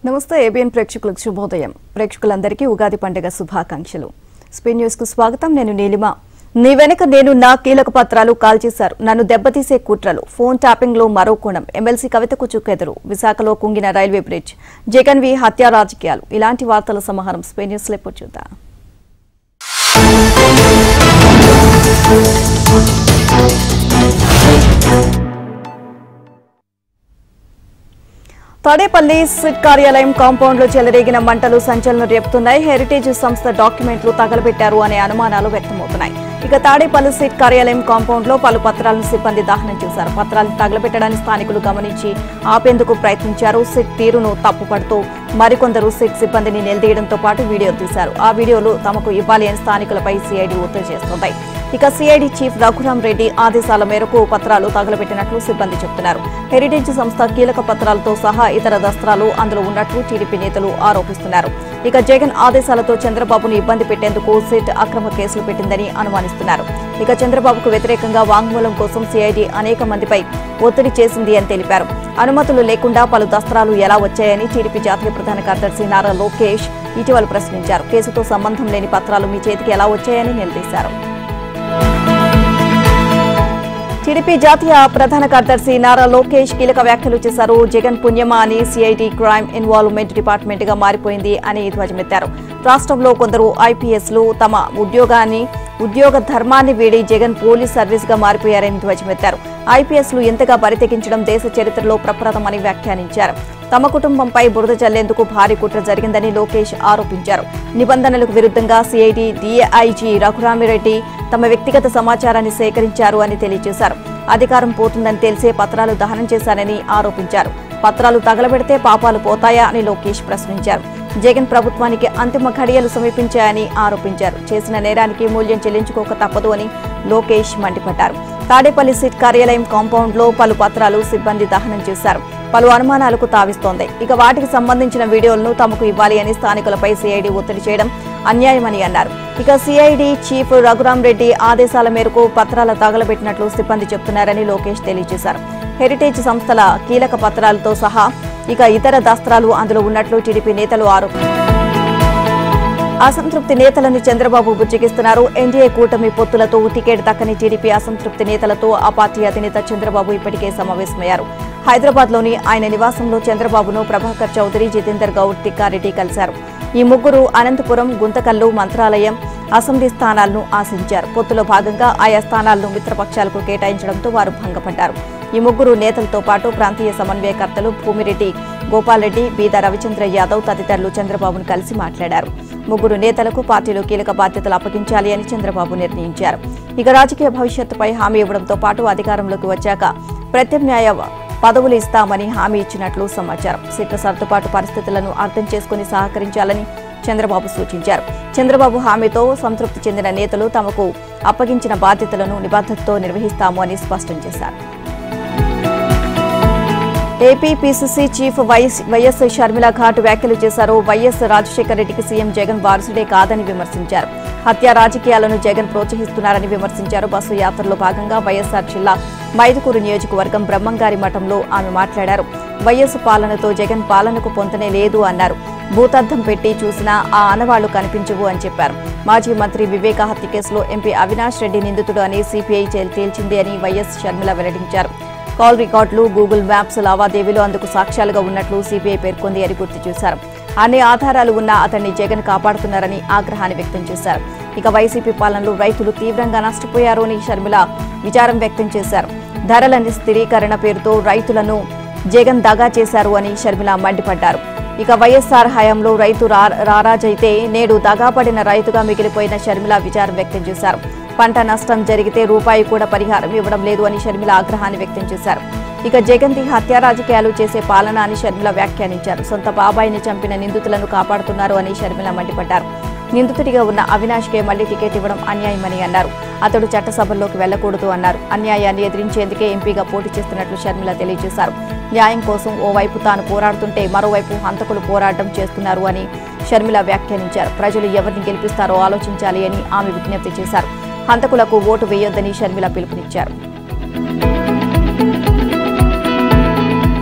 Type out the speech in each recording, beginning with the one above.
నమస్తే ఏబిఎన్ ప్రేక్షకులకు శుభోదయం ప్రేక్షకులందరికీ ఉగాది పండుగ శుభాకాంక్షలు స్పీన్ న్యూస్ కు స్వాగతం నేను నీలిమ నీ వెనక నేను నా కీలక పత్రాలు కాల్ చేశారు నన్ను దెబ్బతీసే కుట్రలు ఫోన్ ట్యాపింగ్ లో మరో కోణం ఎమ్మెల్సీ కవితకు చుక్కెదురు విశాఖలో కుంగిన రైల్వే బ్రిడ్జ్ జగన్ వి హత్యా రాజకీయాలు ఇలాంటి వార్తల సమాహారం స్పీన్ న్యూస్ లో ఇప్పుడు చూద్దాం తాడేపల్లి సిట్ కార్యాలయం కాంపౌండ్ లో చెలరేగిన మంటలు సంచలనం రేపుతున్నాయి హెరిటేజ్ సంస్థ డాక్యుమెంట్లు తగలబెట్టారు అనే అనుమానాలు వ్యక్తమవుతున్నాయి ఇక తాడేపల్లి సిట్ కార్యాలయం కాంపౌండ్ లో పలు పత్రాలను సిబ్బంది దహనం చేశారు పత్రాలను తగలబెట్టడాన్ని స్థానికులు గమనించి ఆపేందుకు ప్రయత్నించారు సిట్ తీరును తప్పుపడుతూ మరికొందరు సిట్ సిబ్బందిని నిలదీయడంతో పాటు వీడియో తీశారు ఆ వీడియోలు తమకు ఇవ్వాలి అని స్థానికులపై సిఐడి ఒత్తిడి చేస్తోంది ఇక సిఐడి చీఫ్ రఘురాం రెడ్డి ఆదేశాల మేరకు పత్రాలు తగలబెట్టినట్లు సిబ్బంది చెబుతున్నారు హెరిటేజ్ సంస్థ కీలక పత్రాలతో సహా ఇతర దస్త్రాలు అందులో ఉన్నట్లు టీడీపీ నేతలు ఆరోపిస్తున్నారు ఇక జగన్ ఆదేశాలతో చంద్రబాబును ఇబ్బంది పెట్టేందుకు సిట్ అక్రమ కేసులు పెట్టిందని అనుమానిస్తున్నారు ఇక చంద్రబాబుకు వ్యతిరేకంగా వాంగ్మూలం కోసం సిఐడి అనేక మందిపై ఒత్తిడి చేసింది అని తెలిపారు అనుమతులు లేకుండా పలు దస్త్రాలు ఎలా వచ్చాయని టీడీపీ జాతీయ ప్రధాన కార్యదర్శి నారా లోకేష్ ఇటీవల ప్రశ్నించారు కేసుతో సంబంధం లేని పత్రాలు మీ చేతికి ఎలా వచ్చాయని నిలదీశారు టీడీపీ జాతీయ ప్రధాన కార్యదర్శి నారా లోకేష్ కీలక వ్యాఖ్యలు చేశారు జగన్ పుణ్యమా అని సిఐడి క్రైమ్ ఇన్వాల్వ్మెంట్ డిపార్ట్మెంట్ గా మారిపోయింది అని ధ్వజమెత్తారు రాష్ట్రంలో కొందరు ఐపీఎస్లు తమ ఉద్యోగాన్ని ఉద్యోగ ధర్మాన్ని వీడి జగన్ పోలీస్ సర్వీస్ గా మారిపోయారని ధ్వజమెత్తారు ఐపీఎస్లు ఇంతగా బరితెగించడం దేశ చరిత్రలో ప్రప్రథమని వ్యాఖ్యానించారు తమ కుటుంబంపై బురద జల్లేందుకు భారీ కుట్ర జరిగిందని లోకేష్ ఆరోపించారు నిబంధనలకు విరుద్ధంగా సిఐడి డిఐజీ రఘురామిరెడ్డి తమ వ్యక్తిగత సమాచారాన్ని సేకరించారు అని తెలియజేశారు అధికారం పోతుందని తెలిసే పత్రాలు దహనం చేశారని ఆరోపించారు పత్రాలు తగలబెడితే పాపాలు పోతాయా అని లోకేష్ ప్రశ్నించారు జగన్ ప్రభుత్వానికి అంతిమ ఘడియలు సమీపించాయని ఆరోపించారు చేసిన నేరానికి మూల్యం చెల్లించుకోక తప్పదు అని లోకేష్ మండిపడ్డారు తాడేపల్లి సిట్ కార్యాలయం కాంపౌండ్ లో పలు పత్రాలు సిబ్బంది దహనం చేశారు పలు అనుమానాలకు తావిస్తోంది ఇక వాటికి సంబంధించిన వీడియోలను తమకు ఇవ్వాలి అని స్థానికులపై సిఐడి ఒత్తిడి చేయడం అన్యాయమని అన్నారు ఇక సిఐడి చీఫ్ రఘురాం రెడ్డి ఆదేశాల మేరకు పత్రాల తగలబెట్టినట్లు సిబ్బంది చెబుతున్నారని లోకేష్ తెలియజేశారు హెరిటేజ్ సంస్థల కీలక పత్రాలతో సహా ఇక ఇతర దస్త్రాలు అందులో ఉన్నట్లు టీడీపీ నేతలు ఆరోపించారు అసంతృప్తి నేతలను చంద్రబాబు బుజ్జగిస్తున్నారు ఎన్డీఏ కూటమి పొత్తులతో టికెట్ దక్కని టీడీపీ అసంతృప్తి నేతలతో ఆ పార్టీ అధినేత చంద్రబాబు ఇప్పటికే సమావేశమయ్యారు హైదరాబాద్ లోని ఆయన నివాసంలో చంద్రబాబును ప్రభాకర్ చౌదరి జితేందర్ గౌడ్ తిక్కారెడ్డి కలిశారు ఈ ముగ్గురు అనంతపురం గుంతకల్లు మంత్రాలయం అసెంబ్లీ స్థానాలను ఆశించారు పొత్తులో భాగంగా ఆయా స్థానాలను మిత్రపక్షాలకు కేటాయించడంతో వారు భంగపడ్డారు ఈ ముగ్గురు నేతలతో పాటు ప్రాంతీయ సమన్వయకర్తలు భూమిరెడ్డి గోపాల్ రెడ్డి బీద రవిచంద్ర యాదవ్ తదితరులు చంద్రబాబును కలిసి మాట్లాడారు ముగ్గురు నేతలకు పార్టీలో కీలక బాధ్యతలు అప్పగించాలి అని చంద్రబాబు నిర్ణయించారు ఇక రాజకీయ భవిష్యత్తుపై హామీ ఇవ్వడంతో పాటు అధికారంలోకి వచ్చాక ప్రత్యామ్నాయ పదవులు ఇస్తామని హామీ ఇచ్చినట్లు సమాచారం సీట్ల సర్దుబాటు పరిస్థితులను అర్థం చేసుకుని సహకరించాలని చంద్రబాబు సూచించారు చంద్రబాబు హామీతో సంతృప్తి చెందిన నేతలు తమకు అప్పగించిన బాధ్యతలను నిబద్ధతతో నిర్వహిస్తాము అని స్పష్టం చేశారు AP PCC chief YS YS Sharmila ఘాట్ వ్యాఖ్యలు చేశారు వైఎస్ రాజశేఖర రెడ్డికి సీఎం జగన్ వారసుడే కాదని విమర్శించారు హత్య రాజకీయాలను జగన్ ప్రోత్సహిస్తున్నారని విమర్శించారు బస్సు యాత్రలో భాగంగా వైఎస్ఆర్ జిల్లా మైదుకూరు నియోజకవర్గం బ్రహ్మంగారి మఠంలో ఆమె మాట్లాడారు వైఎస్ పాలనతో జగన్ పాలనకు పొంతనే లేదు అన్నారు భూతార్థం పెట్టి చూసినా ఆ ఆనవాళ్లు కనిపించవు అని చెప్పారు మాజీ మంత్రి వివేక హత్య కేసులో ఎంపీ అవినాష్ రెడ్డి నిందితుడు అని సీపీఐ తేల్చింది అని వైఎస్ షర్మిల వెల్లడించారు కాల్ రికార్డులు గూగుల్ మ్యాప్స్ లావాదేవీలు అందుకు సాక్ష్యాలుగా ఉన్నట్లు సిబిఐ పేర్కొంది అని గుర్తు చేశారు అన్ని ఆధారాలు ఉన్నా అతన్ని జగన్ కాపాడుతున్నారని ఆగ్రహాన్ని వ్యక్తం చేశారు ఇక వైసీపీ పాలనలో రైతులు తీవ్రంగా నష్టపోయారు అని షర్మిల విచారం వ్యక్తం చేశారు ధరల స్థిరీకరణ పేరుతో రైతులను జగన్ దగా చేశారు అని షర్మిల మండిపడ్డారు ఇక వైఎస్ఆర్ హయాంలో రైతు రా- రారాజైతే నేడు దగాపడిన రైతుగా మిగిలిపోయిన షర్మిల విచారం వ్యక్తం చేశారు పంట నష్టం జరిగితే రూపాయి కూడా పరిహారం ఇవ్వడం లేదు అని షర్మిల ఆగ్రహాన్ని వ్యక్తం చేశారు ఇక జగన్ ది హత్యా రాజకీయాలు చేసే పాలన అని షర్మిల వ్యాఖ్యానించారు సొంత బాబాయిని చంపిన నిందితులను కాపాడుతున్నారు అని షర్మిల మండిపడ్డారు నిందితుడిగా ఉన్న అవినాష్కే మళ్లీ టికెట్ ఇవ్వడం అన్యాయమని అన్నారు అతడు చట్టసభల్లోకి వెళ్లకూడదు అన్నారు అన్యాయాన్ని ఎదిరించేందుకే ఎంపీగా పోటీ చేస్తున్నట్లు షర్మిల తెలియజేశారు న్యాయం కోసం ఓవైపు తాను పోరాడుతుంటే మరోవైపు హంతకులు పోరాటం చేస్తున్నారు అని షర్మిల వ్యాఖ్యానించారు ప్రజలు ఎవరిని గెలిపిస్తారో ఆలోచించాలి అని ఆమె విజ్ఞప్తి చేశారు హంతకులకు ఓటు వేయొద్దని షర్మిల పిలుపునిచ్చారు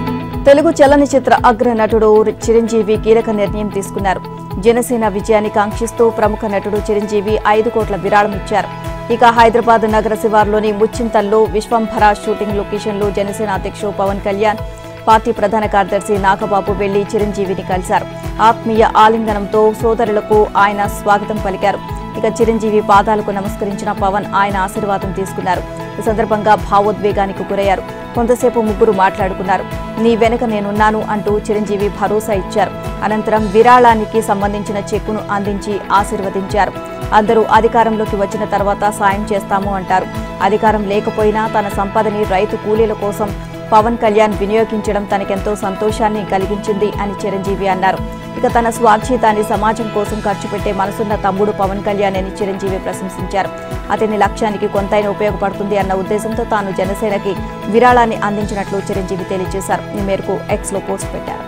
తెలుగు చలనచిత్ర అగ్ర నటుడు చిరంజీవి కీలక నిర్ణయం తీసుకున్నారు జనసేన విజయాన్ని కాంక్షిస్తూ ప్రముఖ నటుడు చిరంజీవి ఐదు కోట్ల విరాళం ఇచ్చారు ఇక హైదరాబాద్ నగర శివార్లోని ముచ్చింతల్లో విశ్వంభర షూటింగ్ లొకేషన్లో జనసేన అధ్యక్షుడు పవన్ కళ్యాణ్ పార్టీ ప్రధాన కార్యదర్శి నాగబాబు వెళ్లి చిరంజీవిని కలిశారు ఆత్మీయ ఆలింగనంతో సోదరులకు ఆయన స్వాగతం పలికారు ఇక చిరంజీవి పాదాలకు నమస్కరించిన పవన్ ఆయన ఆశీర్వాదం తీసుకున్నారు ఈ సందర్భంగా భావోద్వేగానికి గురయ్యారు కొంతసేపు ముగ్గురు మాట్లాడుకున్నారు నీ వెనుక నేనున్నాను అంటూ చిరంజీవి భరోసా ఇచ్చారు అనంతరం విరాళానికి సంబంధించిన చెక్కును అందించి ఆశీర్వదించారు అందరూ అధికారంలోకి వచ్చిన తర్వాత సాయం చేస్తాము అంటారు అధికారం లేకపోయినా తన సంపదని రైతు కూలీల కోసం పవన్ కళ్యాణ్ వినియోగించడం తనకెంతో సంతోషాన్ని కలిగించింది అని చిరంజీవి అన్నారు ఇక తన స్వార్థితాన్ని సమాజం కోసం ఖర్చు పెట్టే మనసున్న తమ్ముడు పవన్ కళ్యాణ్ అని చిరంజీవి ప్రశంసించారు అతని లక్ష్యానికి కొంతైనా ఉపయోగపడుతుంది అన్న ఉద్దేశంతో తాను జనసేనకి విరాళాన్ని అందించినట్లు చిరంజీవి తెలియజేశారు ఈ మేరకు ఎక్స్ లో పోస్ట్ పెట్టారు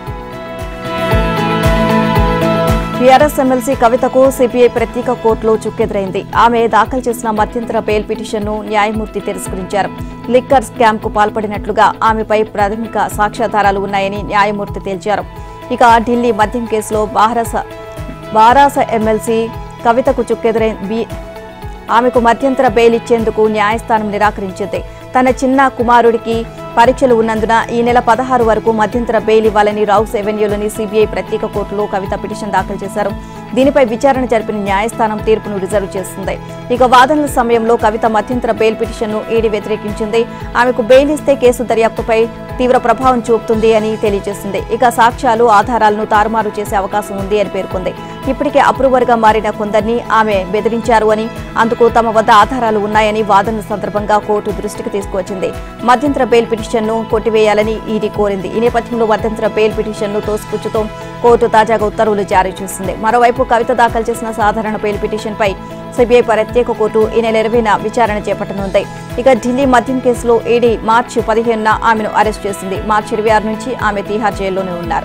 టీఆర్ఎస్ ఎమ్మెల్సీ కవితకు సిపిఐ ప్రత్యేక కోర్టులో చుక్కెదురైంది ఆమె దాఖలు చేసిన మధ్యంతర బెయిల్ పిటిషన్ను న్యాయమూర్తి తిరస్కరించారు లిక్కర్ స్కామ్ కు పాల్పడినట్లుగా ఆమెపై ప్రాథమిక సాక్ష్యాధారాలు ఉన్నాయని న్యాయమూర్తి తేల్చారు ఇక ఢిల్లీ మద్యం కేసులో బారాస బారాస ఎమ్మెల్సీ కవితకు చుక్కెదురై బి- ఆమెకు మధ్యంతర బెయిల్ ఇచ్చేందుకు న్యాయస్థానం నిరాకరించింది తన చిన్న కుమారుడికి పరీక్షలు ఉన్నందున ఈ నెల పదహారు వరకు మధ్యంతర బెయిల్ ఇవ్వాలని రౌస్ ఎవెన్యూలోని సిబిఐ ప్రత్యేక కోర్టులో కవిత పిటిషన్ దాఖలు చేశారు దీనిపై విచారణ జరిపిన న్యాయస్థానం తీర్పును రిజర్వ్ చేస్తుంది ఇక వాదనల సమయంలో కవిత మధ్యంతర బెయిల్ పిటిషన్ను ఈడీ వ్యతిరేకించింది ఆమెకు బెయిల్ ఇస్తే కేసు దర్యాప్తుపై తీవ్ర ప్రభావం చూపుతుంది అని తెలియజేసింది ఇక సాక్ష్యాలు ఆధారాలను తారుమారు చేసే అవకాశం ఉంది అని పేర్కొంది ఇప్పటికే అప్రూవర్ గా మారిన కొందరిని ఆమె బెదిరించారు అని అందుకు తమ వద్ద ఆధారాలు ఉన్నాయని వాదనల సందర్భంగా కోర్టు దృష్టికి తీసుకువచ్చింది మధ్యంతర బెయిల్ పిటిషన్ను కొట్టివేయాలని ఈడీ కోరింది ఈ నేపథ్యంలో మధ్యంతర బెయిల్ పిటిషన్ను తోసిపుచ్చుతూ కోర్టు తాజాగా ఉత్తర్వులు జారీ చేసింది మరోవైపు కవిత దాఖలు చేసిన సాధారణ బెయిల్ పిటిషన్పై సిబిఐ ప్రత్యేక కోర్టు ఈ నెల ఇరవైన విచారణ చేపట్టనుంది ఇక ఢిల్లీ మద్యం కేసులో ఈడీ మార్చి పదిహేనున ఆమెను అరెస్ట్ చేసింది మార్చి ఇరవై ఆరు నుంచి ఆమె తీహార్ జైల్లోనే ఉన్నారు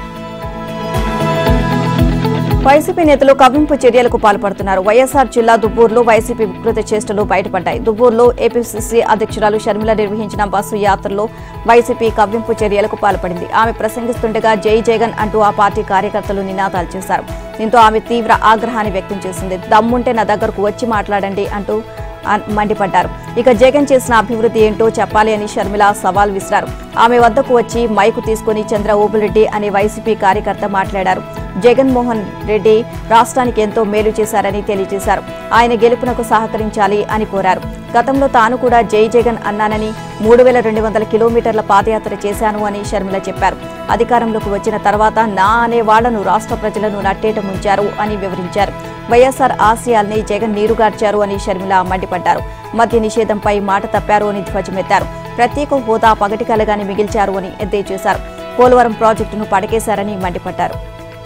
వైసీపీ నేతలు కవ్వింపు చర్యలకు పాల్పడుతున్నారు వైఎస్ఆర్ జిల్లా దుబ్బూరులో వైసీపీ వికృత చేష్టలు బయటపడ్డాయి దుబ్బూరులో ఏపీసీసీ అధ్యక్షురాలు షర్మిల నిర్వహించిన బస్సు యాత్రలో వైసీపీ కవ్వింపు చర్యలకు పాల్పడింది ఆమె ప్రసంగిస్తుండగా జై జగన్ అంటూ ఆ పార్టీ కార్యకర్తలు నినాదాలు చేశారు దీంతో ఆమె తీవ్ర ఆగ్రహాన్ని వ్యక్తం చేసింది దమ్ముంటే నా దగ్గరకు వచ్చి మాట్లాడండి అంటూ అన్- మండిపడ్డారు ఇక జగన్ చేసిన అభివృద్ధి ఏంటో చెప్పాలి అని షర్మిల సవాల్ విసిరారు ఆమె వద్దకు వచ్చి మైకు తీసుకుని చంద్ర ఓబులరెడ్డి అనే వైసీపీ కార్యకర్త మాట్లాడారు జగన్మోహన్ రెడ్డి రాష్ట్రానికి ఎంతో మేలు చేశారని తెలియజేశారు ఆయన గెలుపునకు సహకరించాలి అని కోరారు గతంలో తాను కూడా జై జగన్ అన్నానని మూడు వేల రెండు వందల కిలోమీటర్ల పాదయాత్ర చేశాను అని షర్మిల చెప్పారు అధికారంలోకి వచ్చిన తర్వాత నా అనే వాళ్లను రాష్ట్ర ప్రజలను నట్టేట ముంచారు అని వివరించారు వైఎస్ఆర్ ఆశయాల్ని జగన్ నీరుగార్చారు అని షర్మిల మండిపడ్డారు మద్య నిషేధంపై మాట తప్పారు అని ధ్వజమెత్తారు ప్రత్యేక హోదా పగటికలగాని మిగిల్చారు అని ఎద్దేవా చేశారు పోలవరం ప్రాజెక్టును పడకేశారని మండిపడ్డారు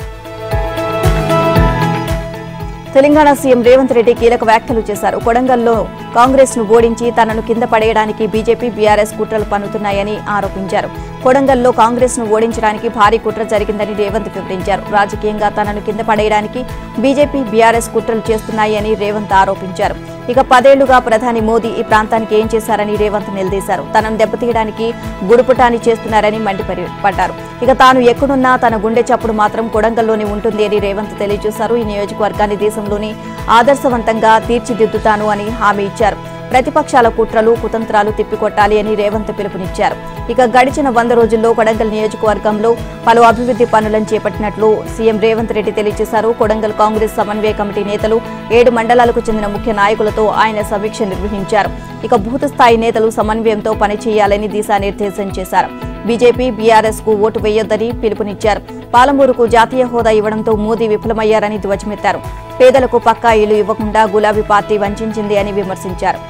తెలంగాణ సీఎం రేవంత్ రెడ్డి కీలక వ్యాఖ్యలు చేశారు కొడంగల్లో కాంగ్రెస్ ను ఓడించి తనను కింద పడేయడానికి బీజేపీ బీఆర్ఎస్ కుట్రలు పన్నుతున్నాయని ఆరోపించారు కొడంగల్లో కాంగ్రెస్ ను ఓడించడానికి భారీ కుట్ర జరిగిందని రేవంత్ వివరించారు రాజకీయంగా తనను కింద పడేయడానికి బీజేపీ బీఆర్ఎస్ కుట్రలు చేస్తున్నాయని రేవంత్ ఆరోపించారు ఇక పదేళ్లుగా ప్రధాని మోదీ ఈ ప్రాంతానికి ఏం చేశారని రేవంత్ నిలదీశారు తనను దెబ్బతీయడానికి గుడుపుటాని చేస్తున్నారని మండిపడ్డారు ఇక తాను ఎక్కడున్నా తన గుండె చప్పుడు మాత్రం కొడంగల్లోనే ఉంటుంది అని రేవంత్ తెలియజేశారు ఈ నియోజకవర్గాన్ని దేశంలోని ఆదర్శవంతంగా తీర్చిదిద్దుతాను అని హామీ ఇచ్చారు ప్రతిపక్షాల కుట్రలు కుతంత్రాలు తిప్పికొట్టాలి అని రేవంత్ పిలుపునిచ్చారు ఇక గడిచిన వంద రోజుల్లో కొడంగల్ నియోజకవర్గంలో పలు అభివృద్ధి పనులను చేపట్టినట్లు సీఎం రేవంత్ రెడ్డి తెలియజేశారు కొడంగల్ కాంగ్రెస్ సమన్వయ కమిటీ నేతలు ఏడు మండలాలకు చెందిన ముఖ్య నాయకులతో ఆయన సమీక్ష నిర్వహించారు ఇక బూత్ స్థాయి నేతలు సమన్వయంతో పనిచేయాలని దిశానిర్దేశం చేశారు బీజేపీ బీఆర్ఎస్ కు ఓటు వేయొద్దని పిలుపునిచ్చారు పాలమూరుకు జాతీయ హోదా ఇవ్వడంతో మోదీ విఫలమయ్యారని ధ్వజమెత్తారు పేదలకు పక్కా ఇల్లు ఇవ్వకుండా గులాబీ పార్టీ వంచింది అని విమర్శించారు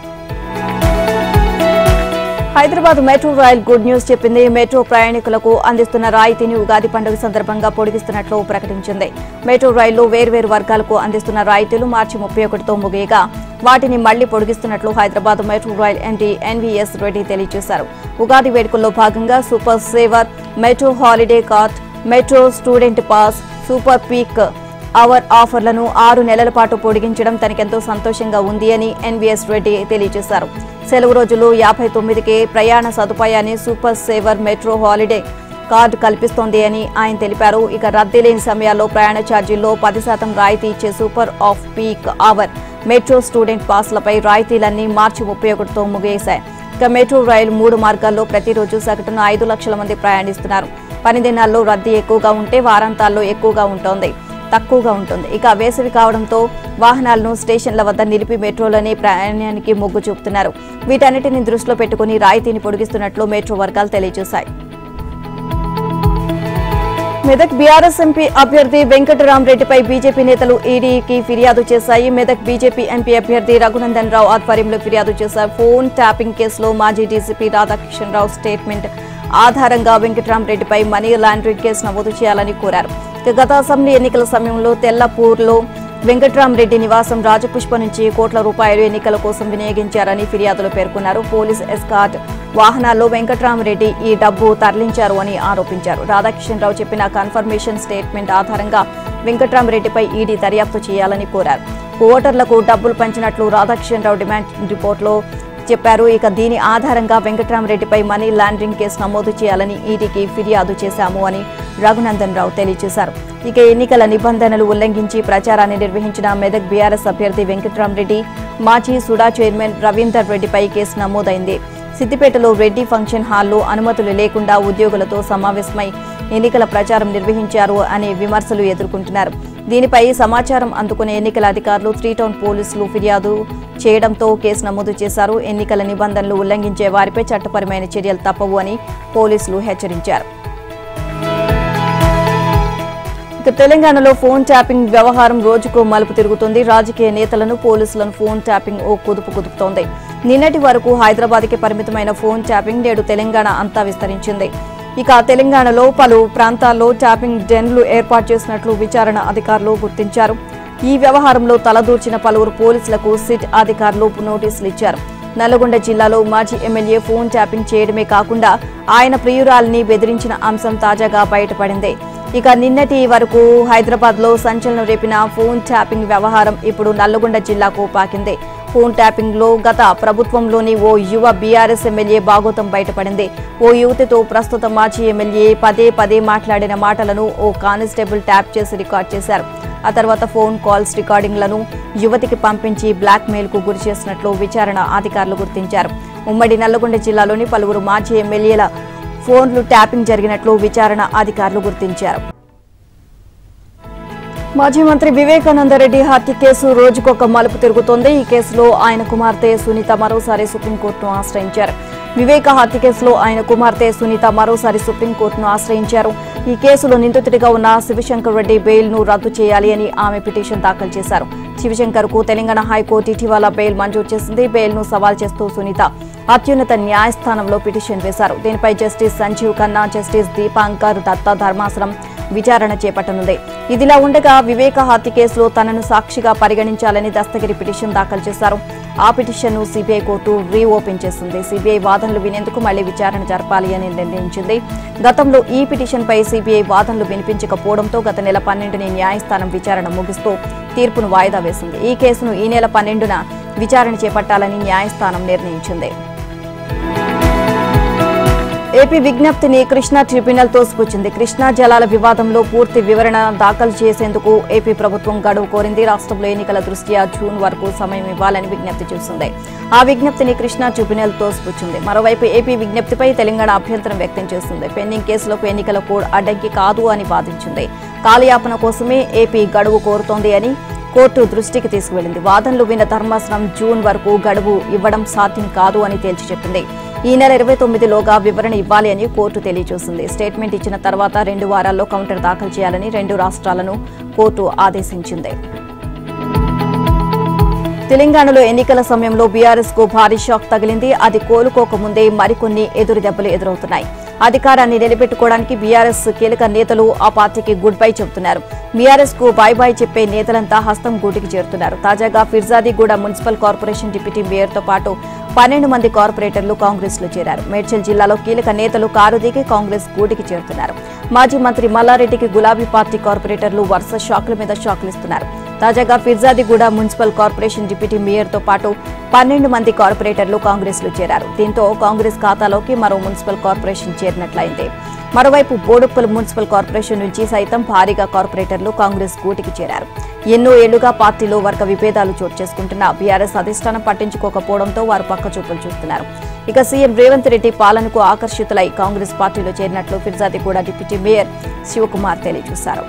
Hyderabad metro rail good news చెప్పింది మెట్రో ప్రయాణికులకు అందిస్తున్న రాయితీని ఉగాది పండుగ సందర్భంగా పొడిగిస్తున్నట్లు ప్రకటించింది మెట్రో రైల్లో వేర్వేరు వర్గాలకు అందిస్తున్న రాయితీలు మార్చి ముప్పై ఒకటితో ముగియగా వాటిని మళ్లీ పొడిగిస్తున్నట్లు Hyderabad metro rail MD NVS Reddy తెలియజేశారు ఉగాది వేడుకల్లో భాగంగా super saver metro holiday card metro student pass super peak hour ఆఫర్లను ఆరు నెలల పాటు పొడిగించడం తనకెంతో సంతోషంగా ఉంది అని ఎన్వీఎస్ రెడ్డి తెలియజేశారు సెలవు రోజులు యాభై తొమ్మిదికి ప్రయాణ సదుపాయాన్ని super saver metro holiday card కల్పిస్తోంది అని ఆయన తెలిపారు ఇక రద్దీ లేని సమయాల్లో ప్రయాణ ఛార్జీల్లో పది శాతం రాయితీ ఇచ్చే super off peak hour metro student పాస్లపై రాయితీలన్నీ మార్చి ముప్పై ఒకటితో ముగిశాయి ఇక మెట్రో రైలు మూడు మార్గాల్లో ప్రతిరోజు సగటున ఐదు లక్షల మంది ప్రయాణిస్తున్నారు పని దినాల్లో రద్దీ ఎక్కువగా ఉంటే వారాంతాల్లో ఎక్కువగా ఉంటోంది తక్కువగా ఉంటుంది ఇక వేసవి కావడంతో వాహనాలను స్టేషన్ల వద్ద నిలిపి మెట్రోలోనే ప్రయాణానికి మొగ్గు చూపుతున్నారు వీటన్నిటిని దృష్టిలో పెట్టుకుని రాయితీని పొడిగిస్తున్నట్లు మెట్రో వర్గాలు తెలియజేశాయి మెదక్ బీఆర్ఎస్ ఎంపీ అభ్యర్థి వెంకటరామరెడ్డిపై బీజేపీ నేతలు ఈడీకి ఫిర్యాదు చేశాయి మెదక్ బీజేపీ ఎంపీ అభ్యర్థి రఘునందన్ రావు ఆధ్వర్యంలో ఫిర్యాదు చేశారు ఫోన్ ట్యాపింగ్ కేసులో మాజీ డీసీపీ రాధాకిషన్ రావు స్టేట్మెంట్ ఆధారంగా వెంకటరామరెడ్డిపై మనీ లాండరింగ్ కేసు నమోదు చేయాలని కోరారు ఇక గత అసెంబ్లీ ఎన్నికల సమయంలో తెల్లపూర్లో వెంకట్రామరెడ్డి నివాసం రాజపుష్ప నుంచి కోట్ల రూపాయలు ఎన్నికల కోసం వినియోగించారని ఫిర్యాదులో పేర్కొన్నారు పోలీస్ ఎస్కాట్ వాహనాల్లో వెంకట్రామరెడ్డి ఈ డబ్బు తరలించారు అని ఆరోపించారు రాధాకిషన్ రావు చెప్పిన కన్ఫర్మేషన్ స్టేట్మెంట్ ఆధారంగా వెంకట్రామరెడ్డిపై ఈడీ దర్యాప్తు చేయాలని కోరారు ఓటర్లకు డబ్బులు పంచినట్లు రాధాకిషన్ రావు డిమాండ్ రిపోర్టులో చెప్పారు ఇక దీని ఆధారంగా వెంకట్రామరెడ్డిపై మనీ లాండరింగ్ కేసు నమోదు చేయాలని ఈడీకి ఫిర్యాదు చేశాము అని రఘునందన్ రావు తెలియజేశారు ఇక ఎన్నికల నిబంధనలు ఉల్లంఘించి ప్రచారాన్ని నిర్వహించిన మెదక్ బీఆర్ఎస్ అభ్యర్థి వెంకట్రామరెడ్డి మాజీ సుడా చైర్మన్ రవీందర్ రెడ్డిపై కేసు నమోదైంది సిద్దిపేటలో రెడ్డి ఫంక్షన్ హాల్లో అనుమతులు లేకుండా ఉద్యోగులతో సమావేశమై ఎన్నికల ప్రచారం నిర్వహించారు అనే విమర్శలు ఎదుర్కొంటున్నారు దీనిపై సమాచారం అందుకునే ఎన్నికల అధికారులు త్రీ టౌన్ పోలీసులు ఫిర్యాదు చేయడంతో కేసు నమోదు చేశారు ఎన్నికల నిబంధనలు ఉల్లంఘించే వారిపై చట్టపరమైన చర్యలు తప్పవు అని పోలీసులు హెచ్చరించారు ఇక తెలంగాణలో ఫోన్ ట్యాపింగ్ వ్యవహారం రోజుకో మలుపు తిరుగుతుంది రాజకీయ నేతలను పోలీసులను ఫోన్ ట్యాపింగ్ ఓ కుదుపు కుదుపుతోంది నిన్నటి వరకు హైదరాబాద్కి పరిమితమైన ఫోన్ ట్యాపింగ్ నేడు తెలంగాణ అంతా విస్తరించింది ఇక తెలంగాణలో పలు ప్రాంతాల్లో ట్యాపింగ్ డెన్లు ఏర్పాటు చేసినట్లు విచారణ అధికారులు గుర్తించారు ఈ వ్యవహారంలో తలదూర్చిన పలువురు పోలీసులకు సిట్ అధికారులు నోటీసులు ఇచ్చారు నల్లగొండ జిల్లాలో మాజీ ఎమ్మెల్యే ఫోన్ ట్యాపింగ్ చేయడమే కాకుండా ఆయన ప్రియురాల్ని బెదిరించిన అంశం తాజాగా బయటపడింది ఇక నిన్నటి వరకు హైదరాబాద్ లో సంచలనం రేపిన ఫోన్ ట్యాపింగ్ వ్యవహారం ఇప్పుడు నల్లగొండ జిల్లాకు పాకింది ఫోన్ ట్యాపింగ్ లో గత ప్రభుత్వంలోని ఓ యువ బీఆర్ఎస్ ఎమ్మెల్యే బాగోతం బయటపడింది ఓ యువతితో ప్రస్తుత మాజీ ఎమ్మెల్యే పదే పదే మాట్లాడిన మాటలను ఓ కానిస్టేబుల్ ట్యాప్ చేసి రికార్డ్ చేశారు ఆ తర్వాత ఫోన్ కాల్స్ రికార్డింగ్లను యువతికి పంపించి బ్లాక్ మెయిల్ కు గురి చేసినట్లు విచారణ అధికారులు గుర్తించారు ఉమ్మడి నల్లగొండ జిల్లాలోని పలువురు మాజీ ఎమ్మెల్యేల ఫోన్లు ట్యాపింగ్ జరిగినట్లు విచారణ అధికారులు గుర్తించారు మాజీ మంత్రి వివేకానందరెడ్డి హత్య కేసు రోజుకొక మలుపు తిరుగుతోంది ఈ కేసులో ఆయన కుమార్తె సునీత మరోసారి సుప్రీంకోర్టును ఆశ్రయించారు వివేక హత్య కేసులో ఆయన కుమార్తె సునీత మరోసారి సుప్రీంకోర్టును ఆశ్రయించారు ఈ కేసులో నిందితుడిగా ఉన్న శివశంకర్ రెడ్డి బెయిల్ ను రద్దు చేయాలి అని ఆమె పిటిషన్ దాఖలు చేశారు శివశంకర్ కు తెలంగాణ హైకోర్టు ఇటీవల బెయిల్ మంజూరు చేసింది బెయిల్ ను సవాల్ చేస్తూ సునీత అత్యున్నత న్యాయస్థానంలో పిటిషన్ వేశారు దీనిపై జస్టిస్ సంజీవ్ ఖన్నా జస్టిస్ దీపాంకర్ దత్తా ధర్మాసనం విచారణ చేపట్టనుంది ఇదిలా ఉండగా వివేక హత్య కేసులో తనను సాక్షిగా పరిగణించాలని దస్తగిరి పిటిషన్ దాఖలు చేశారు ఆ పిటిషన్ను సిబిఐ కోర్టు రీఓపెన్ చేసింది సిబిఐ వాదనలు వినేందుకు మళ్లీ విచారణ జరపాలి అని నిర్ణయించింది గతంలో ఈ పిటిషన్పై సిబిఐ వాదనలు వినిపించకపోవడంతో గత నెల పన్నెండుని న్యాయస్థానం విచారణ ముగిస్తూ తీర్పును వాయిదా వేసింది ఈ కేసును ఈ నెల పన్నెండున విచారణ చేపట్టాలని న్యాయస్థానం నిర్ణయించింది ఏపీ విజ్ఞప్తిని కృష్ణా ట్రిబ్యునల్ తోసిపుచ్చింది కృష్ణా జలాల వివాదంలో పూర్తి వివరణ దాఖలు చేసేందుకు ఏపీ ప్రభుత్వం గడువు కోరింది రాష్ట్రంలో ఎన్నికల దృష్ట్యా జూన్ వరకు సమయం ఇవ్వాలని విజ్ఞప్తి చేసింది ఆ విజ్ఞప్తిని కృష్ణా ట్రిబ్యునల్ తోసిపుచ్చింది మరోవైపు ఏపీ విజ్ఞప్తిపై తెలంగాణ అభ్యంతరం వ్యక్తం చేసింది పెండింగ్ కేసులకు ఎన్నికల కోడ్ అడ్డంకి కాదు అని వాదించింది కాలయాపన కోసమే ఏపీ గడువు కోరుతోంది అని కోర్టు దృష్టికి తీసుకువెళ్లింది వాదనలు విన్న ధర్మాసనం జూన్ వరకు గడువు ఇవ్వడం సాధ్యం కాదు అని తేల్చి చెప్పింది ఈ నెల ఇరవై తొమ్మిదిలోగా వివరణ ఇవ్వాలి అని కోర్టు తెలియజేసింది స్టేట్మెంట్ ఇచ్చిన తర్వాత రెండు వారాల్లో కౌంటర్ దాఖలు చేయాలని రెండు రాష్ట్రాలను కోర్టు ఆదేశించింది తెలంగాణలో ఎన్నికల సమయంలో బీఆర్ఎస్ కు భారీ షాక్ తగిలింది అది కోలుకోకముందే మరికొన్ని ఎదురు దెబ్బలు ఎదురవుతున్నాయి అధికారాన్ని నిలబెట్టుకోవడానికి బీఆర్ఎస్ కీలక నేతలు ఆ పార్టీకి గుడ్ బై చెబుతున్నారు బీఆర్ఎస్ కు బాయ్ బాయ్ చెప్పే నేతలంతా హస్తం గూటికి చేరుతున్నారు తాజాగా ఫిర్జాదిగూడ మున్సిపల్ కార్పొరేషన్ డిప్యూటీ మేయర్తో పాటు పన్నెండు మంది కార్పొరేటర్లు కాంగ్రెస్ లో చేరారు మేడ్చల్ జిల్లాలో కీలక నేతలు కారు దిగి కాంగ్రెస్ గూటికి చేరుతున్నారు మాజీ మంత్రి మల్లారెడ్డికి గులాబీ పార్టీ కార్పొరేటర్లు వరుస షాకుల మీద షాకులు ఇస్తున్నారు తాజాగా ఫిర్జాదిగూడ మున్సిపల్ కార్పొరేషన్ డిప్యూటీ మేయర్తో పాటు పన్నెండు మంది కార్పొరేటర్లు కాంగ్రెస్లో చేరారు దీంతో కాంగ్రెస్ ఖాతాలోకి మరో మున్సిపల్ కార్పొరేషన్ చేరినట్లయింది మరోవైపు బోడుప్పల్ మున్సిపల్ కార్పొరేషన్ నుంచి సైతం భారీగా కార్పొరేటర్లు కాంగ్రెస్ గూటికి చేరారు ఎన్నో ఏళ్లుగా పార్టీలో వర్గ విభేదాలు చోటు చేసుకుంటున్న బీఆర్ఎస్ అధిష్టానం పట్టించుకోకపోవడంతో వారు పక్కచూపులు చూస్తున్నారు ఇక సీఎం రేవంత్ రెడ్డి పాలనకు ఆకర్షితులై కాంగ్రెస్ పార్టీలో చేరినట్లు ఫిర్జాదిగూడ డిప్యూటీ మేయర్ శివకుమార్ తెలియజేశారు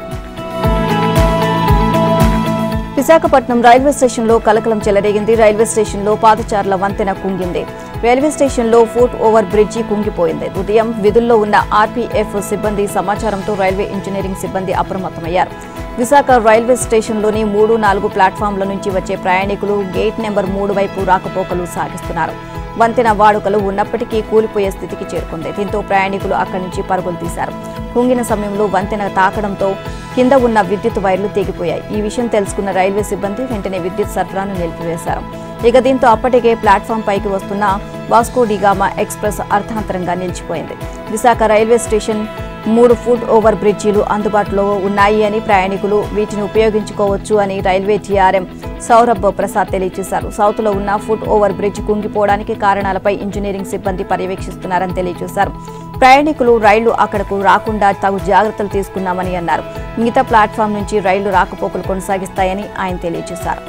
విశాఖపట్నం రైల్వే స్టేషన్లో కలకలం చెలరేగింది రైల్వే స్టేషన్లో పాదచారుల వంతెన కుంగింది రైల్వే స్టేషన్లో ఫుట్ ఓవర్ బ్రిడ్జి కుంగిపోయింది ఉదయం విధుల్లో ఉన్న ఆర్పీఎఫ్ సిబ్బంది సమాచారంతో రైల్వే ఇంజనీరింగ్ సిబ్బంది అప్రమత్తమయ్యారు విశాఖ రైల్వే స్టేషన్లోని మూడు నాలుగు ప్లాట్ఫామ్ల నుంచి వచ్చే ప్రయాణికులు గేట్ నెంబర్ మూడు వైపు రాకపోకలు సాగిస్తున్నారు వంతెన వాడుకలు ఉన్నప్పటికీ కూలిపోయే స్థితికి చేరుకుంది దీంతో ప్రయాణికులు అక్కడి నుంచి పరుగులు తీశారు కుంగిన సమయంలో వంతెన తాకడంతో కింద ఉన్న విద్యుత్ వైర్లు తెగిపోయాయి ఈ విషయం తెలుసుకున్న రైల్వే సిబ్బంది వెంటనే విద్యుత్ సరఫరాను నిలిపివేశారు ఇక దీంతో అప్పటికే ప్లాట్ఫామ్ పైకి వస్తున్న వాస్కో డిగామా ఎక్స్ప్రెస్ అర్థాంతరంగా నిలిచిపోయింది విశాఖ రైల్వే స్టేషన్ మూడు ఫుట్ ఓవర్ బ్రిడ్జీలు అందుబాటులో ఉన్నాయి అని ప్రయాణికులు వీటిని ఉపయోగించుకోవచ్చు అని రైల్వే టీఆర్ఎం సౌరభ్ ప్రసాద్ తెలియజేశారు సౌత్ లో ఉన్న ఫుట్ ఓవర్ బ్రిడ్జ్ కుంగిపోవడానికి కారణాలపై ఇంజనీరింగ్ సిబ్బంది పర్యవేక్షిస్తున్నారని తెలియజేశారు ప్రయాణికులు రైళ్లు అక్కడకు రాకుండా తగు జాగ్రత్తలు తీసుకున్నామని అన్నారు మిగతా ప్లాట్ఫామ్ నుంచి రైళ్లు రాకపోకలు కొనసాగిస్తాయని ఆయన తెలియజేశారు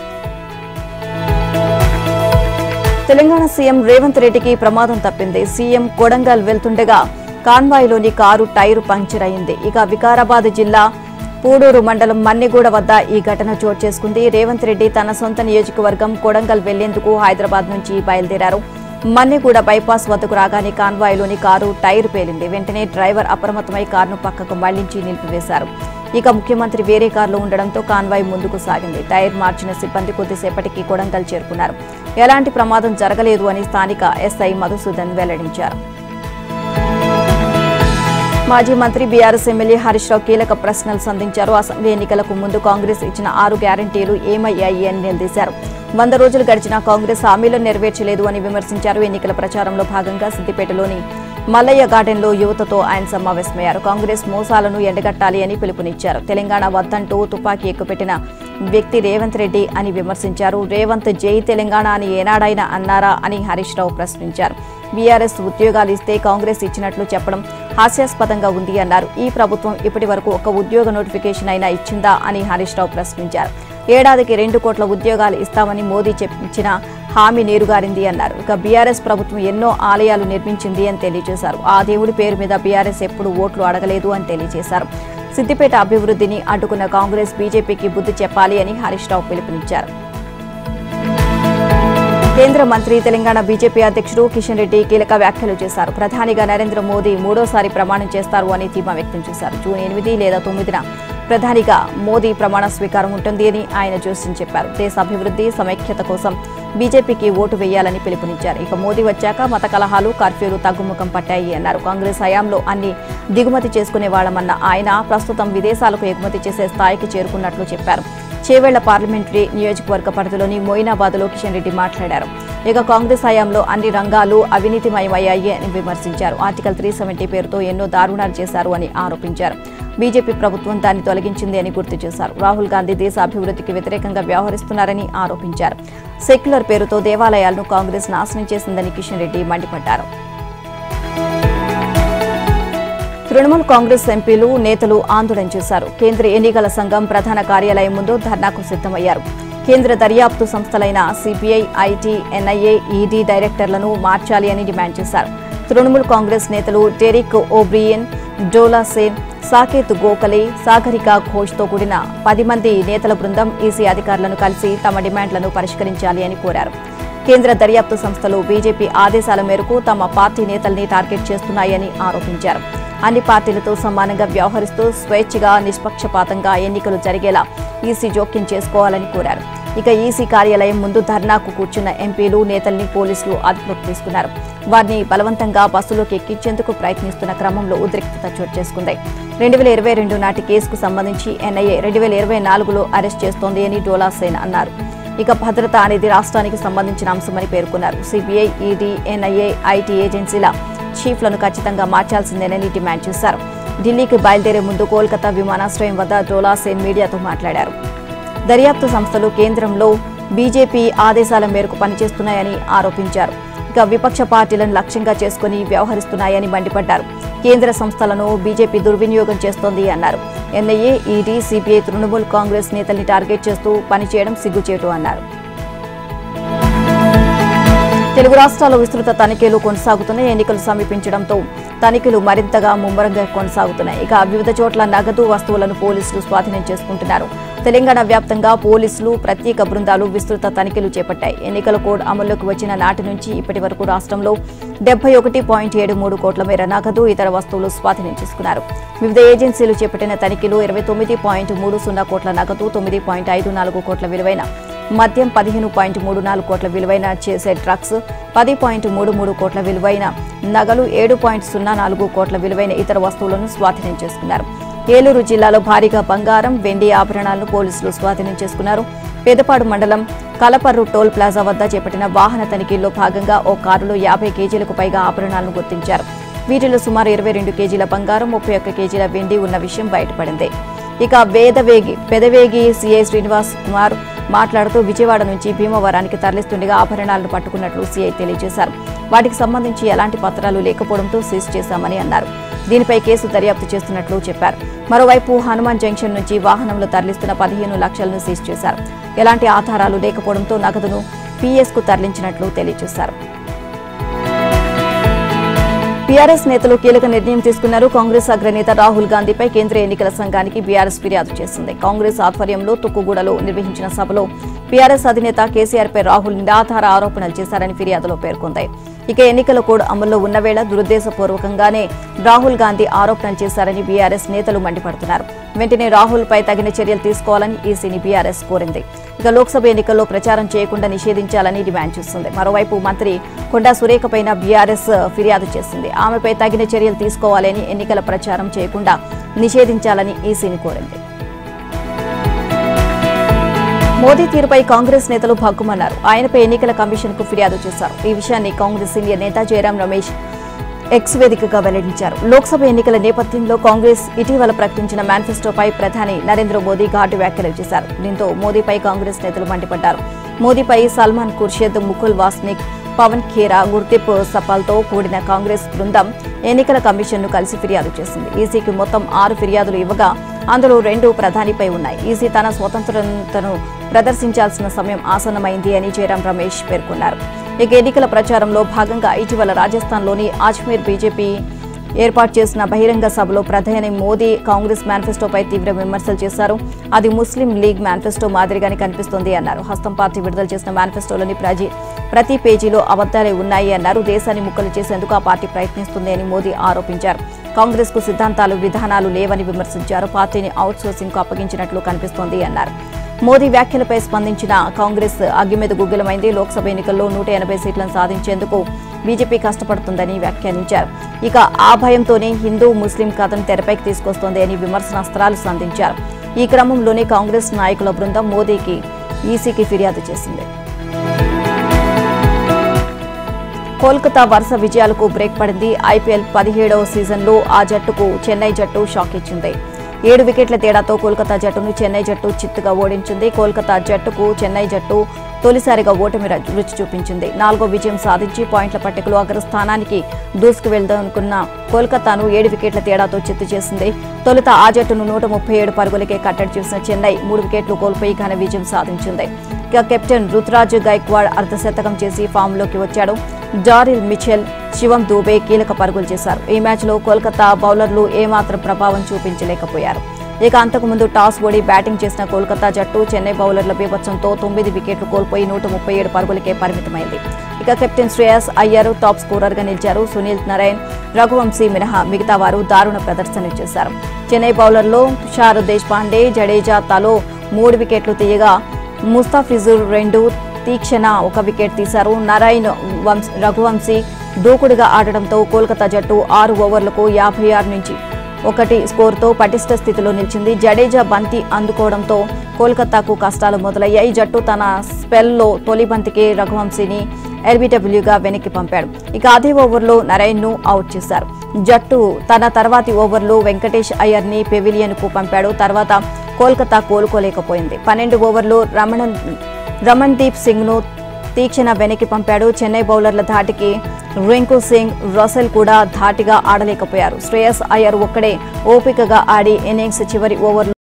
తెలంగాణ సీఎం రేవంత్ రెడ్డికి ప్రమాదం తప్పింది సీఎం కొడంగల్ వెళ్తుండగా కాన్వాయ్లోని కారు టైరు పంక్చర్ అయింది ఇక వికారాబాద్ జిల్లా పూడూరు మండలం మన్నెగూడ వద్ద ఈ ఘటన చోటు చేసుకుంది రేవంత్ రెడ్డి తన సొంత నియోజకవర్గం కొడంగల్ వెళ్లేందుకు హైదరాబాద్ నుంచి బయలుదేరారు మన్నెగూడ బైపాస్ వద్దకు రాగానే కాన్వాయ్లోని కారు టైరు పేలింది వెంటనే డ్రైవర్ అప్రమత్తమై కారును పక్కకు మళ్లించి నిలిపివేశారు ఇక ముఖ్యమంత్రి వేరే కారులో ఉండడంతో కాన్వాయ్ ముందుకు సాగింది టైర్ మార్చిన సిబ్బంది కొద్దిసేపటికి కొడంగల్ చేరుకున్నారు ఎలాంటి ప్రమాదం జరగలేదు అని స్థానిక ఎస్ఐ మధుసూదన్ వెల్లడించారు మాజీ మంత్రి బీఆర్ఎస్ ఎమ్మెల్యే హరీష్ రావు కీలక ప్రశ్నలు సంధించారు అసెంబ్లీ ఎన్నికలకు ముందు కాంగ్రెస్ ఇచ్చిన ఆరు గ్యారంటీలు ఏమయ్యాయి అని నిలదీశారు వంద రోజులు గడిచినా కాంగ్రెస్ హామీలను నెరవేర్చలేదు అని విమర్శించారు ఎన్నికల ప్రచారంలో భాగంగా సిద్దిపేటలోని మల్లయ్య గార్డెన్లో యువతతో ఆయన సమావేశమయ్యారు కాంగ్రెస్ మోసాలను ఎండగట్టాలి అని పిలుపునిచ్చారు తెలంగాణ వద్దంటూ తుపాకీ ఎక్కుపెట్టిన వ్యక్తి రేవంత్ రెడ్డి అని విమర్శించారు రేవంత్ జై తెలంగాణ అని ఏనాడైనా అన్నారా అని హరీష్ రావు ప్రశ్నించారు బీఆర్ఎస్ ఉద్యోగాలు ఇస్తే కాంగ్రెస్ ఇచ్చినట్లు చెప్పడం హాస్యాస్పదంగా ఉంది అన్నారు ఈ ప్రభుత్వం ఇప్పటి వరకు ఒక ఉద్యోగ నోటిఫికేషన్ అయినా ఇచ్చిందా అని హరీష్ రావు ప్రశ్నించారు ఏడాదికి రెండు కోట్ల ఉద్యోగాలు ఇస్తామని మోదీ చెప్పించిన హామీ నీరుగారింది అన్నారు ఇక బీఆర్ఎస్ ప్రభుత్వం ఎన్నో ఆలయాలు నిర్మించింది అని తెలియజేశారు ఆ దేవుడి పేరు మీద బీఆర్ఎస్ ఎప్పుడు ఓట్లు అడగలేదు అని తెలియజేశారు సిద్దిపేట అభివృద్ధిని అడ్డుకున్న కాంగ్రెస్ బీజేపీకి బుద్ధి చెప్పాలి అని హరీష్ రావు పిలుపునిచ్చారు కేంద్ర మంత్రి తెలంగాణ బీజేపీ అధ్యక్షుడు కిషన్ రెడ్డి కీలక వ్యాఖ్యలు చేశారు ప్రధానిగా నరేంద్ర మోదీ మూడోసారి ప్రమాణం చేస్తారు అని ధీమా వ్యక్తం చేశారు జూన్ ఎనిమిది లేదా తొమ్మిదిన ప్రధానిగా మోదీ ప్రమాణ స్వీకారం ఉంటుంది అని ఆయన జోస్యం చెప్పారు దేశ అభివృద్ధి సమైక్యత కోసం బీజేపీకి ఓటు వేయాలని పిలుపునిచ్చారు ఇక మోదీ వచ్చాక మత కలహాలు కర్ఫ్యూలు తగ్గుముఖం పట్టాయి అన్నారు కాంగ్రెస్ హయాంలో అన్ని దిగుమతి చేసుకునే వాళ్ళమన్న ఆయన ప్రస్తుతం విదేశాలకు ఎగుమతి చేసే స్థాయికి చేరుకున్నట్లు చెప్పారు చేవేళ్ల పార్లమెంటరీ నియోజకవర్గ పరిధిలోని మొయినాబాద్లో కిషన్ రెడ్డి మాట్లాడారు ఇక కాంగ్రెస్ హయాంలో అన్ని రంగాలు అవినీతిమయమయ్యాయి అని విమర్శించారు ఆర్టికల్ త్రీ సెవెంటీ పేరుతో ఎన్నో దారుణాలు చేశారు అని ఆరోపించారు బీజేపీ ప్రభుత్వం దాన్ని తొలగించింది అని గుర్తు చేశారు రాహుల్ గాంధీ దేశ అభివృద్ధికి వ్యతిరేకంగా వ్యవహరిస్తున్నారని ఆరోపించారు సెక్యులర్ పేరుతో దేవాలయాలను కాంగ్రెస్ నాశనం చేసిందని కిషన్ రెడ్డి మండిపడ్డారు తృణమూల్ కాంగ్రెస్ ఎంపీలు నేతలు ఆందోళన చేశారు కేంద్ర ఎన్నికల సంఘం ప్రధాన కార్యాలయం ముందు ధర్నాకు సిద్ధమయ్యారు కేంద్ర దర్యాప్తు సంస్థలైన సిబిఐ ఐటీ ఎన్ఐఏ ఈడీ డైరెక్టర్లను మార్చాలి అని డిమాండ్ చేశారు తృణమూల్ కాంగ్రెస్ నేతలు డెరిక్ ఓబ్రియన్ డోలా సేన్ సాకేత్ గోఖలే సాగరిక ఘోష్తో కూడిన పది మంది నేతల బృందం ఈసీ అధికారులను కలిసి తమ డిమాండ్లను పరిష్కరించాలి అని కోరారు కేంద్ర దర్యాప్తు సంస్థలు బీజేపీ ఆదేశాల మేరకు తమ పార్టీ నేతల్ని టార్గెట్ చేస్తున్నాయని ఆరోపించారు అన్ని పార్టీలతో సమానంగా వ్యవహరిస్తూ స్వేచ్ఛగా నిష్పక్షపాతంగా ఎన్నికలు జరిగేలా ఈసీ జోక్యం చేసుకోవాలని కోరారు ఇక ఈసీ కార్యాలయం ముందు ధర్నాకు కూర్చున్న ఎంపీలు నేతల్ని పోలీసులు అదుపులోకి తీసుకున్నారు వారిని బలవంతంగా బస్సులోకి ఎక్కించేందుకు ప్రయత్నిస్తున్న క్రమంలో ఉద్రిక్తత చోటు చేసుకుంది రెండు వేల ఇరవై రెండు నాటి కేసుకు సంబంధించి ఎన్ఐఏ రెండు వేల ఇరవై నాలుగులో అరెస్ట్ చేస్తోంది అని డోలా సేన్ అన్నారు ఇక భద్రత అనేది రాష్ట్రానికి సంబంధించిన అంశమని పేర్కొన్నారు సిబిఐ ఈడీ ఎన్ఐఏ ఐటీ ఏజెన్సీల చీఫ్లను ఖచ్చితంగా మార్చాల్సిందేనని డిమాండ్ చేశారు ఢిల్లీకి బయలుదేరే ముందు కోల్కతా విమానాశ్రయం వద్ద డోలా సేన్ మీడియాతో మాట్లాడారు దర్యాప్తు సంస్థలు కేంద్రంలో బీజేపీ ఆదేశాల మేరకు పనిచేస్తున్నాయని ఆరోపించారు ఇక విపక్ష పార్టీలను లక్ష్యంగా చేసుకుని వ్యవహరిస్తున్నాయని మండిపడ్డారు కేంద్ర సంస్థలను బీజేపీ దుర్వినియోగం చేస్తోంది అన్నారు NIA ED CBI Trinamool Congress నేతల్ని టార్గెట్ చేస్తూ పనిచేయడం సిగ్గుచేటు అన్నారు తెలుగు రాష్ట్రాల్లో విస్తృత తనిఖీలు కొనసాగుతున్నాయి ఎన్నికలు సమీపించడంతో తనిఖీలు మరింతగా ముమ్మరంగా కొనసాగుతున్నాయి ఇక వివిధ చోట్ల నగదు వస్తువులను పోలీసులు స్వాధీనం చేసుకుంటున్నారు తెలంగాణ వ్యాప్తంగా పోలీసులు ప్రత్యేక బృందాలు విస్తృత తనిఖీలు చేపట్టాయి ఎన్నికల కోడ్ అమల్లోకి వచ్చిన నాటి నుంచి ఇప్పటి వరకు రాష్ట్రంలో డెబ్బై ఒకటి పాయింట్ ఏడు మూడు కోట్ల మేర నగదు ఇతర వస్తువులు స్వాధీనం చేసుకున్నారు వివిధ ఏజెన్సీలు చేపట్టిన తనిఖీలు ఇరవై తొమ్మిది పాయింట్ మూడు సున్నా కోట్ల నగదు తొమ్మిది పాయింట్ ఐదు నాలుగు కోట్ల విలువైన మద్యం పదిహేను పాయింట్ మూడు నాలుగు కోట్ల విలువైన చేసే డ్రగ్స్ పది పాయింట్ మూడు మూడు కోట్ల విలువైన నగలు ఏడు పాయింట్ సున్నా నాలుగు కోట్ల విలువైన ఇతర వస్తువులను స్వాధీనం చేసుకున్నారు ఏలూరు జిల్లాలో భారీగా బంగారం వెండి ఆభరణాలను పోలీసులు స్వాధీనం చేసుకున్నారు పెదపాడు మండలం కలపర్రు టోల్ ప్లాజా వద్ద చేపట్టిన వాహన తనిఖీల్లో భాగంగా ఓ కారులో యాభై కేజీలకు పైగా ఆభరణాలను గుర్తించారు వీటిలో సుమారు ఇరవై రెండు కేజీల బంగారం ముప్పై ఒక్క కేజీల వెండి ఉన్న విషయం బయటపడింది ఇక వేదవేగి పెదవేగి సీఐ శ్రీనివాస్ కుమార్ మాట్లాడుతూ విజయవాడ నుంచి భీమవరానికి తరలిస్తుండగా ఆభరణాలను పట్టుకున్నట్లు సీఐ తెలియజేశారు వాటికి సంబంధించి ఎలాంటి పత్రాలు లేకపోవడంతో సీజ్ చేశామని అన్నారు దీనిపై కేసు దర్యాప్తు చేస్తున్నట్లు చెప్పారు మరోవైపు హనుమాన్ జంక్షన్ నుంచి వాహనంలో తరలిస్తున్న పదిహేను లక్షలను సీజ్ చేశారు ఎలాంటి ఆధారాలు లేకపోవడంతో నగదును పీఎస్కు తరలించినట్లు తెలియజేశారు బీఆర్ఎస్ నేతలు కీలక నిర్ణయం తీసుకున్నారు కాంగ్రెస్ అగ్రనేత రాహుల్ గాంధీపై కేంద్ర ఎన్నికల సంఘానికి బీఆర్ఎస్ ఫిర్యాదు చేసింది కాంగ్రెస్ ఆధ్వర్యంలో తుక్కుగూడలో నిర్వహించిన సభలో బీఆర్ఎస్ అధినేత కేసీఆర్ పై రాహుల్ నిరాధార ఆరోపణలు చేశారని ఫిర్యాదులో పేర్కొంది ఇక ఎన్నికల కోడ్ అమల్లో ఉన్న వేళ దురుద్దేశపూర్వకంగానే రాహుల్ గాంధీ ఆరోపణలు చేశారని బీఆర్ఎస్ నేతలు మండిపడుతున్నారు వెంటనే రాహుల్ పై తగిన చర్యలు తీసుకోవాలని ఈసీని బీఆర్ఎస్ కోరింది ఇక లోక్సభ ఎన్నికల్లో ప్రచారం చేయకుండా నిషేధించాలని డిమాండ్ చేస్తుంది మరోవైపు మంత్రి కొండా సురేఖపైన బీఆర్ఎస్ ఫిర్యాదు చేసింది ఆమెపై తగిన చర్యలు తీసుకోవాలని ఎన్నికల ప్రచారం చేయకుండా నిషేధించాలని ఈసీని కోరింది మోదీ తీరుపై కాంగ్రెస్ నేతలు భగ్గుమన్నారు ఆయనపై ఎన్నికల కమిషన్ కు ఫిర్యాదు చేశారు ఈ విషయాన్ని కాంగ్రెస్ సీనియర్ నేత జయరాం రమేష్ ఎక్స్ వేదికగా వెల్లడించారు లోక్సభ ఎన్నికల నేపథ్యంలో కాంగ్రెస్ ఇటీవల ప్రకటించిన మేనిఫెస్టోపై ప్రధాని నరేంద్ర మోదీ ఘాటు వ్యాఖ్యలు చేశారు దీంతో మోదీపై కాంగ్రెస్ నేతలు మండిపడ్డారు మోదీపై సల్మాన్ ఖుర్షిద్ ముకుల్ వాస్నిక్ పవన్ ఖేరా గుర్తింపు సపాల్తో కూడిన కాంగ్రెస్ బృందం ఎన్నికల కమిషన్ను కలిసి ఫిర్యాదు చేసింది ఈసీకి మొత్తం ఆరు ఫిర్యాదులు ఇవ్వగా అందులో రెండు ప్రధానిపై ఉన్నాయి ఈసీ తన స్వతంత్రతను ప్రదర్శించాల్సిన సమయం ఆసన్నమైంది అని జయరాం రమేష్ పేర్కొన్నారు ఇక ఎన్నికల ప్రచారంలో భాగంగా ఇటీవల రాజస్థాన్లోని అజ్మీర్ బీజేపీ ఏర్పాటు చేసిన బహిరంగ సభలో ప్రధాని మోదీ కాంగ్రెస్ మేనిఫెస్టోపై తీవ్ర విమర్శలు చేశారు అది ముస్లిం లీగ్ మేనిఫెస్టో మాదిరిగానే కనిపిస్తోంది అన్నారు హస్తం పార్టీ విడుదల చేసిన మేనిఫెస్టోలోని ప్రజి ప్రతి పేజీలో అబద్దాలే ఉన్నాయి అన్నారు దేశాన్ని ముక్కలు చేసేందుకు ఆ పార్టీ ప్రయత్నిస్తుంది అని మోదీ ఆరోపించారు కాంగ్రెస్ కు సిద్ధాంతాలు విధానాలు లేవని విమర్శించారు పార్టీని అవుట్ సోర్సింగ్ కు అప్పగించినట్లు కనిపిస్తోంది అన్నారు మోదీ వ్యాఖ్యలపై స్పందించిన కాంగ్రెస్ అగ్గిమీద గుగ్గిలమైంది లోక్సభ ఎన్నికల్లో నూట ఎనభై సీట్లను సాధించేందుకు బీజేపీ కష్టపడుతుందని వ్యాఖ్యానించారు ఇక ఆ భయంతోనే హిందూ ముస్లిం కథను తెరపైకి తీసుకొస్తోంది అని విమర్శనాస్త్రాలు సంధించారు ఈ క్రమంలోనే కాంగ్రెస్ నాయకుల బృందం మోదీకి ఈసీకి ఫిర్యాదు చేసింది కోల్కతా వరుస విజయాలకు బ్రేక్ పడింది ఐపీఎల్ పదిహేడవ సీజన్లో ఆ జట్టుకు చెన్నై జట్టు షాక్ ఇచ్చింది ఏడు వికెట్ల తేడాతో కోల్కతా జట్టును చెన్నై జట్టు చిత్తుగా ఓడించింది కోల్కతా జట్టుకు చెన్నై జట్టు తొలిసారిగా ఓటమి ర- రుచి చూపించింది నాలుగో విజయం సాధించి పాయింట్ల పట్టికలో అగ్రస్థానానికి దూసుకు వెళ్దామనుకున్న కోల్కతాను ఏడు వికెట్ల తేడాతో చిత్తు చేసింది తొలుత ఆ జట్టును నూట ముప్పై ఏడు పరుగులకే కట్టడి చేసిన చెన్నై మూడు వికెట్లు కోల్పోయి ఘన విజయం సాధించింది ఇక కెప్టెన్ రుతురాజ్ గైక్వాడ్ అర్ధశతకం చేసి ఫామ్లోకి వచ్చాడు జారిల్ మిచెల్ శివం దూబే కీలక పరుగులు చేశారు ఈ మ్యాచ్లో కోల్కతా బౌలర్లు ఏమాత్రం ప్రభావం చూపించలేకపోయారు ఇక అంతకుముందు టాస్ ఓడి బ్యాటింగ్ చేసిన కోల్కతా జట్టు చెన్నై బౌలర్ల బీభత్సంతో తొమ్మిది వికెట్లు కోల్పోయి నూట ముప్పై ఏడు పరుగులకే పరిమితమైంది ఇక కెప్టెన్ శ్రేయస్ అయ్యర్ టాప్ స్కోరర్గా నిలిచారు సునీల్ నారాయణ్ రఘువంశీ మినహా మిగతా వారు దారుణ ప్రదర్శన చేశారు చెన్నై బౌలర్లో తుషార్ దేశ్పాండే జడేజా తలో మూడు వికెట్లు తీయగా ముస్తాఫిజుర్ రెండు తీక్షణ ఒక వికెట్ తీశారు నారాయణ్ వంశ్ రఘువంశీ దూకుడుగా ఆడడంతో కోల్కతా జట్టు ఆరు ఓవర్లకు యాభై ఆరు నుంచి ఒకటి స్కోర్తో పటిష్ట స్థితిలో నిలిచింది జడేజా బంతి అందుకోవడంతో కోల్కతాకు కష్టాలు మొదలయ్యాయి జట్టు తన స్పెల్లో తొలి బంతికి రఘువంశీని ఎల్బీడబ్ల్యూగా వెనక్కి పంపాడు ఇక అదే ఓవర్లో నరైన్ ను అవుట్ చేశారు జట్టు తన తర్వాతి ఓవర్లో వెంకటేష్ అయ్యర్ ని పెవిలియన్ కు పంపాడు తర్వాత కోల్కతా కోలుకోలేకపోయింది పన్నెండు ఓవర్లో రమణన్ రమణ్దీప్ సింగ్ ను తీక్షణ వెనక్కి పంపాడు చెన్నై బౌలర్ల ధాటికి రింకు సింగ్ రసెల్ కూడా ధాటిగా ఆడలేకపోయారు శ్రేయస్ అయ్యర్ ఒక్కడే ఓపికగా ఆడి ఇన్నింగ్స్ చివరి ఓవర్లో